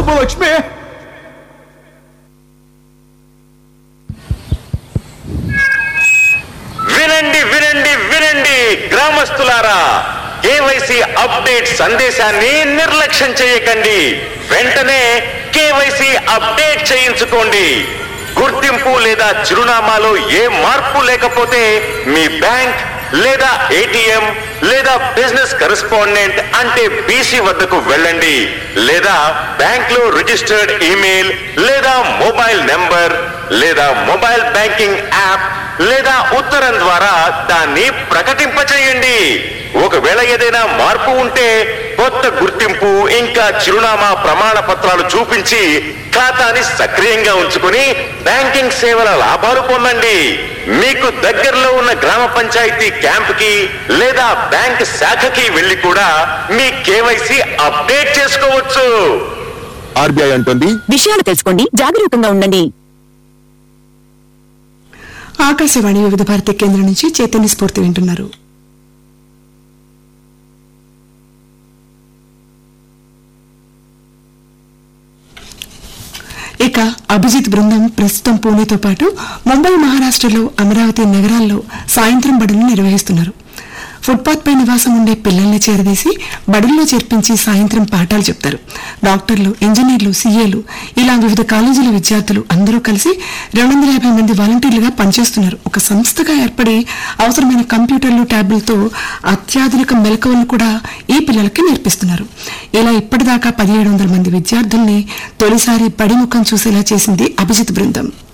సుబ్బలక్ష్మి వినండి వినండి వినండి గ్రామస్తులారా కేవైసీ అప్డేట్ సందేశాన్ని నిర్లక్ష్యం చేయకండి వెంటనే కేవైసీ అప్డేట్ చేయించుకోండి గుర్తింపు లేదా చిరునామాలో ఏ మార్పు లేకపోతే మీ బ్యాంక్ లేదా ఏటీఎం లేదా బిజినెస్ కరెస్పాండెంట్ అంటే బీసీ వద్దకు వెళ్ళండి లేదా బ్యాంక్ లో రిజిస్టర్డ్ ఈమెయిల్ లేదా మొబైల్ నెంబర్ లేదా మొబైల్ బ్యాంకింగ్ యాప్ లేదా ఉత్తరం ద్వారా దాన్ని ప్రకటింపచేయండి ఒకవేళ ఏదైనా మార్పు ఉంటే కొత్త గుర్తింపు ఇంకా చిరునామా ప్రమాణ పత్రాలు చూపించి ఖాతాని సక్రియంగా ఉంచుకుని బ్యాంకింగ్ సేవల లాభాలు పొందండి మీకు దగ్గరలో ఉన్న గ్రామ పంచాయతీ క్యాంప్ కి లేదా బ్యాంక్ శాఖకి వెళ్లి కూడా మీ కేవైసీ అప్డేట్ చేసుకోవచ్చు ఆర్బీఐ అంటుంది విషయాలు తెలుసుకోండి జాగరూకంగా ఉండండి ఆకాశవాణి వివిధ భారతి కేంద్రం నుంచి చైతన్య స్ఫూర్తి వింటున్నారు ఇక అభిజిత్ బృందం ప్రస్తుతం పూణేతో పాటు ముంబై మహారాష్ట్రలో అమరావతి నగరాల్లో సాయంత్రం బడులు నిర్వహిస్తున్నారు ఫుట్పాత్ పై నివాసం ఉండే పిల్లల్ని చేరదీసి బడుల్లో చేర్పించి సాయంత్రం పాఠాలు చెప్తారు డాక్టర్లు ఇంజనీర్లు సీఏలు ఇలా వివిధ కాలేజీల విద్యార్థులు అందరూ కలిసి రెండు వందల యాభై మంది వాలంటీర్లుగా పనిచేస్తున్నారు ఒక సంస్థగా ఏర్పడి అవసరమైన కంప్యూటర్లు ట్యాబ్లతో అత్యాధునిక మెలకువలను కూడా ఈ పిల్లలకి నేర్పిస్తున్నారు ఇలా ఇప్పటిదాకా పదిహేడు వందల మంది విద్యార్థుల్ని తొలిసారి బడి ముఖం చూసేలా చేసింది అభిజిత్ బృందం